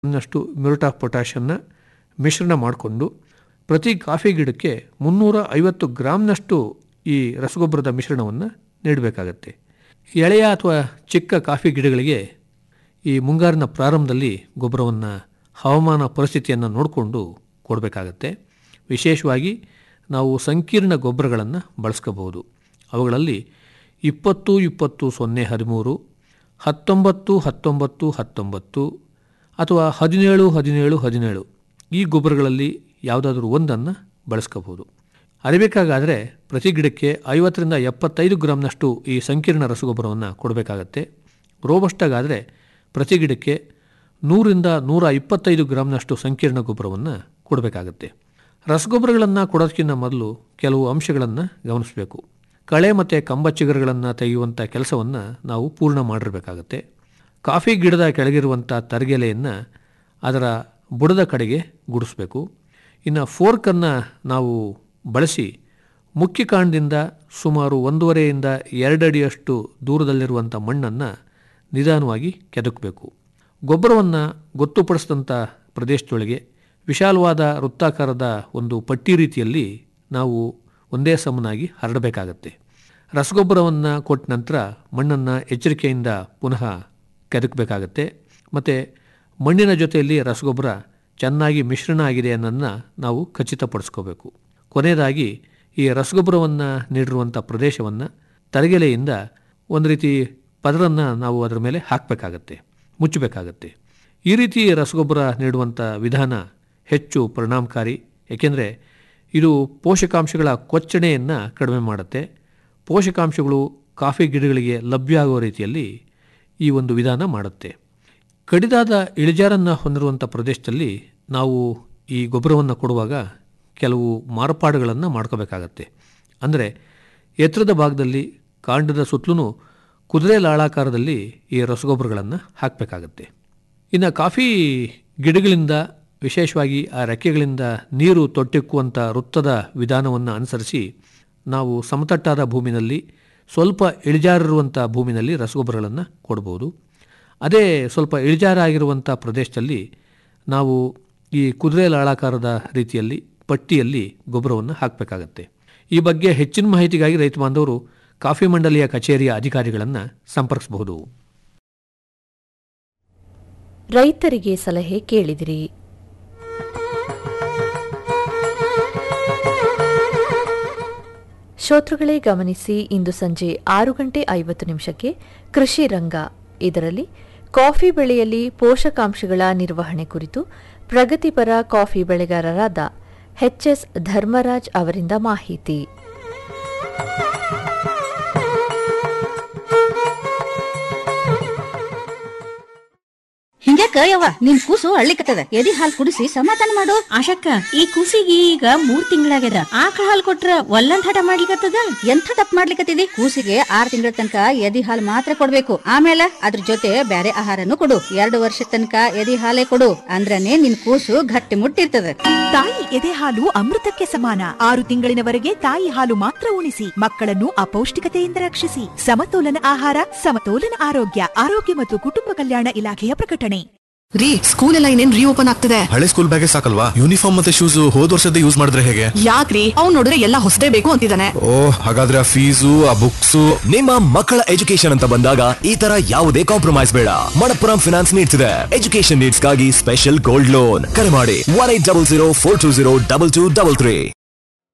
ನಷ್ಟು muriate of ಪೊಟ್ಯಾಷನ್ನ ಮಿಶ್ರಣ ಮಾಡಿಕೊಂಡು ಪ್ರತಿ ಕಾಫಿ ಗಿಡಕ್ಕೆ ಮುನ್ನೂರ ಐವತ್ತು ಗ್ರಾಮ್ನಷ್ಟು ಈ ರಸಗೊಬ್ಬರದ ಮಿಶ್ರಣವನ್ನು ನೀಡಬೇಕಾಗತ್ತೆ ಎಳೆಯ ಅಥವಾ ಚಿಕ್ಕ ಕಾಫಿ ಗಿಡಗಳಿಗೆ ಈ ಮುಂಗಾರಿನ ಪ್ರಾರಂಭದಲ್ಲಿ ಗೊಬ್ಬರವನ್ನು ಹವಾಮಾನ ಪರಿಸ್ಥಿತಿಯನ್ನು ನೋಡಿಕೊಂಡು ಕೊಡಬೇಕಾಗತ್ತೆ ವಿಶೇಷವಾಗಿ ನಾವು ಸಂಕೀರ್ಣ ಗೊಬ್ಬರಗಳನ್ನು ಬಳಸ್ಕೋಬಹುದು ಅವುಗಳಲ್ಲಿ ಇಪ್ಪತ್ತು ಇಪ್ಪತ್ತು ಸೊನ್ನೆ ಹದಿಮೂರು ಹತ್ತೊಂಬತ್ತು ಹತ್ತೊಂಬತ್ತು ಹತ್ತೊಂಬತ್ತು ಅಥವಾ ಹದಿನೇಳು ಹದಿನೇಳು ಹದಿನೇಳು ಈ ಗೊಬ್ಬರಗಳಲ್ಲಿ ಯಾವುದಾದ್ರೂ ಒಂದನ್ನು ಬಳಸ್ಕೋಬಹುದು ಅರಿಬೇಕಾಗಾದರೆ ಪ್ರತಿ ಗಿಡಕ್ಕೆ ಐವತ್ತರಿಂದ ಎಪ್ಪತ್ತೈದು ಗ್ರಾಮ್ನಷ್ಟು ಈ ಸಂಕೀರ್ಣ ರಸಗೊಬ್ಬರವನ್ನು ಕೊಡಬೇಕಾಗತ್ತೆ ರೋಬಸ್ಟಾಗಾದರೆ ಪ್ರತಿ ಗಿಡಕ್ಕೆ ನೂರಿಂದ ನೂರ ಇಪ್ಪತ್ತೈದು ಗ್ರಾಮ್ನಷ್ಟು ಸಂಕೀರ್ಣ ಗೊಬ್ಬರವನ್ನು ಕೊಡಬೇಕಾಗತ್ತೆ ರಸಗೊಬ್ಬರಗಳನ್ನು ಕೊಡೋದಕ್ಕಿಂತ ಮೊದಲು ಕೆಲವು ಅಂಶಗಳನ್ನು ಗಮನಿಸಬೇಕು ಕಳೆ ಮತ್ತು ಕಂಬ ಚಿಗುರುಗಳನ್ನು ತೆಗೆಯುವಂಥ ಕೆಲಸವನ್ನು ನಾವು ಪೂರ್ಣ ಮಾಡಿರಬೇಕಾಗತ್ತೆ ಕಾಫಿ ಗಿಡದ ಕೆಳಗಿರುವಂಥ ತರಗೆಲೆಯನ್ನು ಅದರ ಬುಡದ ಕಡೆಗೆ ಗುಡಿಸ್ಬೇಕು ಇನ್ನು ಫೋರ್ಕನ್ನು ನಾವು ಬಳಸಿ ಮುಖ್ಯ ಕಾಂಡದಿಂದ ಸುಮಾರು ಒಂದೂವರೆಯಿಂದ ಎರಡು ಅಡಿಯಷ್ಟು ದೂರದಲ್ಲಿರುವಂಥ ಮಣ್ಣನ್ನು ನಿಧಾನವಾಗಿ ಕೆದಕಬೇಕು ಗೊಬ್ಬರವನ್ನು ಗೊತ್ತುಪಡಿಸಿದಂಥ ಪ್ರದೇಶದೊಳಗೆ ವಿಶಾಲವಾದ ವೃತ್ತಾಕಾರದ ಒಂದು ಪಟ್ಟಿ ರೀತಿಯಲ್ಲಿ ನಾವು ಒಂದೇ ಸಮನಾಗಿ ಹರಡಬೇಕಾಗತ್ತೆ ರಸಗೊಬ್ಬರವನ್ನು ಕೊಟ್ಟ ನಂತರ ಮಣ್ಣನ್ನು ಎಚ್ಚರಿಕೆಯಿಂದ ಪುನಃ ಕೆದಕಬೇಕಾಗತ್ತೆ ಮತ್ತು ಮಣ್ಣಿನ ಜೊತೆಯಲ್ಲಿ ರಸಗೊಬ್ಬರ ಚೆನ್ನಾಗಿ ಮಿಶ್ರಣ ಆಗಿದೆ ಅನ್ನೋದನ್ನ ನಾವು ಖಚಿತಪಡಿಸ್ಕೋಬೇಕು ಕೊನೆಯದಾಗಿ ಈ ರಸಗೊಬ್ಬರವನ್ನು ನೀಡಿರುವಂಥ ಪ್ರದೇಶವನ್ನು ತರಗೆಲೆಯಿಂದ ಒಂದು ರೀತಿ ಪದರನ್ನು ನಾವು ಅದರ ಮೇಲೆ ಹಾಕಬೇಕಾಗತ್ತೆ ಮುಚ್ಚಬೇಕಾಗತ್ತೆ ಈ ರೀತಿ ರಸಗೊಬ್ಬರ ನೀಡುವಂಥ ವಿಧಾನ ಹೆಚ್ಚು ಪರಿಣಾಮಕಾರಿ ಏಕೆಂದರೆ ಇದು ಪೋಷಕಾಂಶಗಳ ಕೊಚ್ಚಣೆಯನ್ನು ಕಡಿಮೆ ಮಾಡುತ್ತೆ ಪೋಷಕಾಂಶಗಳು ಕಾಫಿ ಗಿಡಗಳಿಗೆ ಲಭ್ಯ ಆಗುವ ರೀತಿಯಲ್ಲಿ ಈ ಒಂದು ವಿಧಾನ ಮಾಡುತ್ತೆ ಕಡಿದಾದ ಇಳಿಜಾರನ್ನು ಹೊಂದಿರುವಂಥ ಪ್ರದೇಶದಲ್ಲಿ ನಾವು ಈ ಗೊಬ್ಬರವನ್ನು ಕೊಡುವಾಗ ಕೆಲವು ಮಾರ್ಪಾಡುಗಳನ್ನು ಮಾಡ್ಕೋಬೇಕಾಗತ್ತೆ ಅಂದರೆ ಎತ್ತರದ ಭಾಗದಲ್ಲಿ ಕಾಂಡದ ಸುತ್ತಲೂ ಕುದುರೆ ಲಾಳಾಕಾರದಲ್ಲಿ ಈ ರಸಗೊಬ್ಬರಗಳನ್ನು ಹಾಕಬೇಕಾಗತ್ತೆ ಇನ್ನು ಕಾಫಿ ಗಿಡಗಳಿಂದ ವಿಶೇಷವಾಗಿ ಆ ರೆಕ್ಕೆಗಳಿಂದ ನೀರು ತೊಟ್ಟಿಕ್ಕುವಂಥ ವೃತ್ತದ ವಿಧಾನವನ್ನು ಅನುಸರಿಸಿ ನಾವು ಸಮತಟ್ಟಾದ ಭೂಮಿನಲ್ಲಿ ಸ್ವಲ್ಪ ಇಳಿಜಾರಿರುವಂಥ ಭೂಮಿನಲ್ಲಿ ರಸಗೊಬ್ಬರಗಳನ್ನು ಕೊಡ್ಬೋದು ಅದೇ ಸ್ವಲ್ಪ ಇಳಿಜಾರಾಗಿರುವಂಥ ಪ್ರದೇಶದಲ್ಲಿ ನಾವು ಈ ಕುದುರೆ ಲಾಳಾಕಾರದ ರೀತಿಯಲ್ಲಿ ಪಟ್ಟಿಯಲ್ಲಿ ಗೊಬ್ಬರವನ್ನು ಹಾಕಬೇಕಾಗತ್ತೆ ಈ ಬಗ್ಗೆ ಹೆಚ್ಚಿನ ಮಾಹಿತಿಗಾಗಿ ರೈತ ಬಾಂಧವರು ಕಾಫಿ ಮಂಡಳಿಯ ಕಚೇರಿಯ ಅಧಿಕಾರಿಗಳನ್ನು ಸಂಪರ್ಕಿಸಬಹುದು ರೈತರಿಗೆ ಸಲಹೆ ಕೇಳಿದಿರಿ ಶ್ರೋತೃಗಳೇ ಗಮನಿಸಿ ಇಂದು ಸಂಜೆ ಆರು ಗಂಟೆ ಐವತ್ತು ನಿಮಿಷಕ್ಕೆ ಕೃಷಿ ರಂಗ ಇದರಲ್ಲಿ ಕಾಫಿ ಬೆಳೆಯಲ್ಲಿ ಪೋಷಕಾಂಶಗಳ ನಿರ್ವಹಣೆ ಕುರಿತು ಪ್ರಗತಿಪರ ಕಾಫಿ ಬೆಳೆಗಾರರಾದ ಎಚ್ಎಸ್ ಧರ್ಮರಾಜ್ ಅವರಿಂದ ಮಾಹಿತಿ ಹಿಂಗ್ಯಾಕ ಯವ್ವ ನಿನ್ ಕೂಸು ಅಳ್ಳಿಕತ್ತದ ಎದಿ ಹಾಲ್ ಕುಡಿಸಿ ಸಮಾಧಾನ ಮಾಡು ಆಶಕ್ಕ ಈ ಕೂಸಿಗೆ ಈಗ ಮೂರ್ ತಿಂಗಳಾಗ್ಯದ ಆಕಳ ಹಾಲ್ ಕೊಟ್ರ ಒಲ್ಲಂದ್ ಹಠ ಮಾಡ್ಲಿಕತ್ತದ ಎಂಥ ತಪ್ಪು ಮಾಡ್ಲಿಕತ್ತಿದಿ ಕೂಸಿಗೆ ಆರ್ ತಿಂಗಳ ತನಕ ಎದಿ ಹಾಲ್ ಮಾತ್ರ ಕೊಡ್ಬೇಕು ಆಮೇಲೆ ಅದ್ರ ಜೊತೆ ಬ್ಯಾರೆ ಆಹಾರನು ಕೊಡು ಎರಡು ವರ್ಷ ತನಕ ಎದಿ ಹಾಲೇ ಕೊಡು ಅಂದ್ರನೇ ನಿನ್ ಕೂಸು ಗಟ್ಟಿ ಮುಟ್ಟಿರ್ತದ ತಾಯಿ ಎದೆ ಹಾಲು ಅಮೃತಕ್ಕೆ ಸಮಾನ ಆರು ತಿಂಗಳಿನವರೆಗೆ ತಾಯಿ ಹಾಲು ಮಾತ್ರ ಉಣಿಸಿ ಮಕ್ಕಳನ್ನು ಅಪೌಷ್ಟಿಕತೆಯಿಂದ ರಕ್ಷಿಸಿ ಸಮತೋಲನ ಆಹಾರ ಸಮತೋಲನ ಆರೋಗ್ಯ ಆರೋಗ್ಯ ಮತ್ತು ಕುಟುಂಬ ಕಲ್ಯಾಣ ಇಲಾಖೆಯ ಪ್ರಕಟಣೆ ರೀ ಸ್ಕೂಲ್ ಎಲ್ಲ ಇನ್ನೇನ್ ರೀಓಪನ್ ಆಗ್ತದೆ ಹಳೆ ಸ್ಕೂಲ್ ಬ್ಯಾಗೆ ಸಾಕಲ್ವಾ ಯೂನಿಫಾರ್ಮ್ ಮತ್ತೆ ಶೂಸ್ ಹೋದ್ ವರ್ಷದ ಯೂಸ್ ಮಾಡಿದ್ರೆ ಹೇಗೆ ಯಾಕ್ರಿ ಅವ್ನ್ ನೋಡಿದ್ರೆ ಎಲ್ಲ ಹೊಸದೇ ಬೇಕು ಅಂತಿದ್ದಾನೆ ಓ ಹಾಗಾದ್ರೆ ಆ ಫೀಸು ಆ ಬುಕ್ಸು ನಿಮ್ಮ ಮಕ್ಕಳ ಎಜುಕೇಶನ್ ಅಂತ ಬಂದಾಗ ಈ ತರ ಯಾವುದೇ ಕಾಂಪ್ರಮೈಸ್ ಬೇಡ ಮಣಪ್ಪುರಂ ಫಿನಾನ್ಸ್ ನೀಡ್ತಿದೆ ಎಜುಕೇಶನ್ ನೀಡ್ಸ್ಗಾಗಿ ಸ್ಪೆಷಲ್ ಗೋಲ್ಡ್ ಲೋನ್ ಕರೆ ಮಾಡಿ one eight double zero four two zero double two double three